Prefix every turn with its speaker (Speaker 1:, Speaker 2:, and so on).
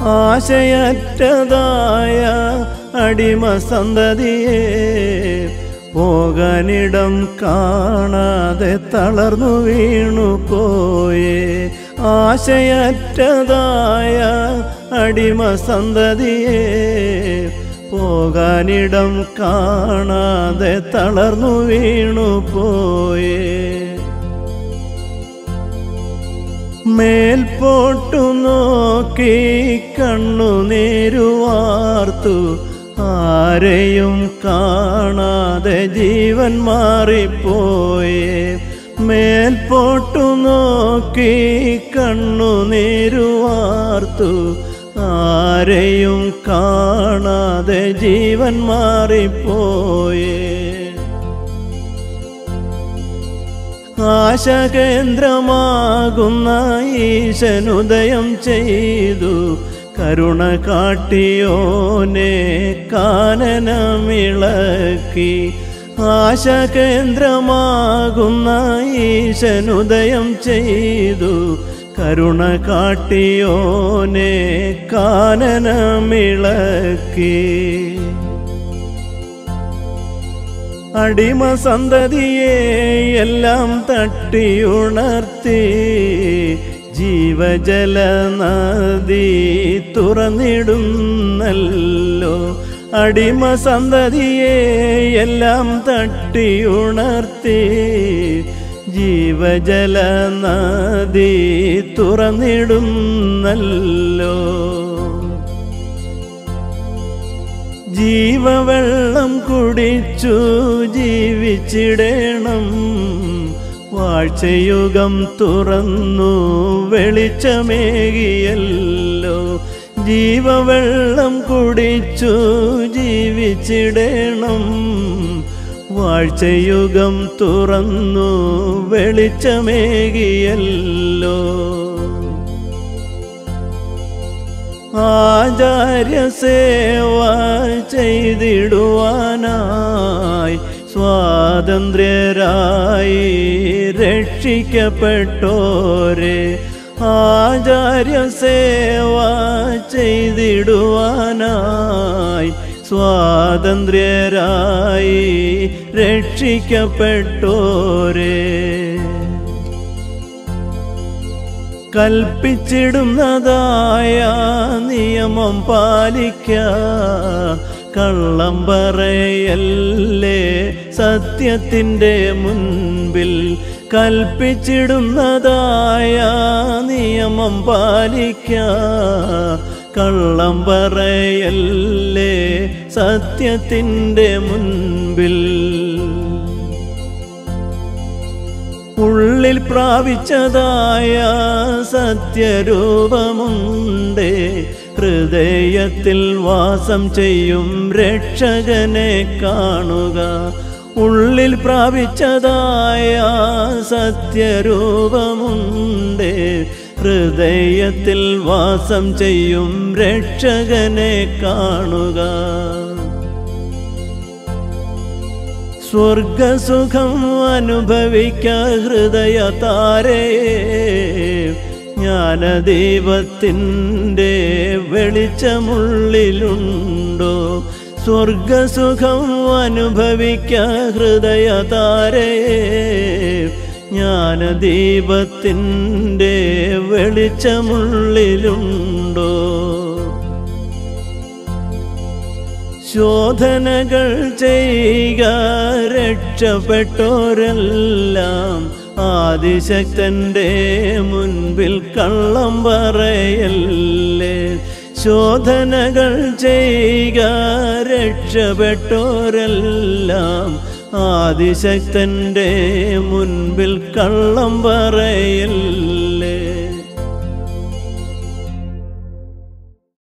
Speaker 1: ആശയറ്റതായ അടിമ സന്തതിയെ പോകാനിടം കാണാതെ തളർന്നു വീണു പോയേ ആശയറ്റതായ അടിമ സന്തതിയെ പോകാനിടം കാണാതെ തളർന്നു വീണു പോയേ മേൽപോട്ടു നോക്കി കണ്ണു നേരുവാർത്തു ആരെയും കാണാതെ ജീവൻ മാറിപ്പോയേ മേൽപോട്ടു നോക്കി കണ്ണു നേരുവാർത്തു ആരെയും കാണാതെ ജീവൻ മാറിപ്പോയേ ആശകേന്ദ്രമാകുന്ന ഈശനുദയം ചെയ്തു കരുണ കാട്ടിയോനെ കാനനമിളക്കി ആശകേന്ദ്രമാകുന്ന ഈശനുദയം ചെയ്തു കരുണ കാട്ടിയോനെ കാനനമിളക്കി അടിമ സന്തതിയെ എല്ലാം തട്ടിയുണർത്തി ജീവജല നദി തുറന്നിടുന്നല്ലോ അടിമ സന്തതിയെ എല്ലാം തട്ടിയുണർത്തി ജീവജല നദി തുറന്നിടുന്നല്ലോ ജീവവെള്ളം കുടിച്ചു ജീവിച്ചിടണം വാഴ്ചയുഗം തുറന്നു വെളിച്ചമേകിയല്ലോ ജീവവെള്ളം കുടിച്ചു ജീവിച്ചിടണം വാഴ്ചയുഗം തുറന്നു വെളിച്ചമേകിയല്ലോ ആചാര്യസേവ ചെയ്തിടുവാനായി സ്വാതന്ത്ര്യരായി രക്ഷിക്കപ്പെട്ടോരെ ആചാര്യസേവ ചെയ്തിടുവാനായി സ്വാതന്ത്ര്യരായി രക്ഷിക്കപ്പെട്ടോരെ കൽപ്പിച്ചിടുന്നതായ നിയമം പാലിക്ക കള്ളം പറയല്ലേ സത്യത്തിൻ്റെ മുൻപിൽ കൽപ്പിച്ചിടുന്നതായ നിയമം പാലിക്ക കള്ളം പറയല്ലേ സത്യത്തിൻ്റെ മുൻപിൽ ഉള്ളിൽ പ്രാപിച്ചതായ സത്യരൂപമുണ്ട് ഹൃദയത്തിൽ വാസം ചെയ്യും രക്ഷകനെ കാണുക ഉള്ളിൽ പ്രാപിച്ചതായ സത്യരൂപമുണ്ട് ഹൃദയത്തിൽ വാസം ചെയ്യും രക്ഷകനെ കാണുക സ്വർഗസുഖം അനുഭവിക്ക ഹൃദയ താരേ ജ്ഞാനദൈവത്തിൻ്റെ വെളിച്ചമുള്ളിലുണ്ടോ സ്വർഗസുഖം അനുഭവിക്ക ഹൃദയ താരേ ജ്ഞാനദീപത്തിൻ്റെ വെളിച്ചമുള്ളിലുണ്ടോ ശോധനകൾ ചെയ്യുക രക്ഷപ്പെട്ടോരെല്ലാം ആദിശക്തന്റെ മുൻപിൽ കള്ളം പറയല്ലേ ശോധനകൾ ചെയ്യുക രക്ഷപ്പെട്ടോരെല്ലാം ആദിശക്തന്റെ മുൻപിൽ കള്ളം പറയല്ലേ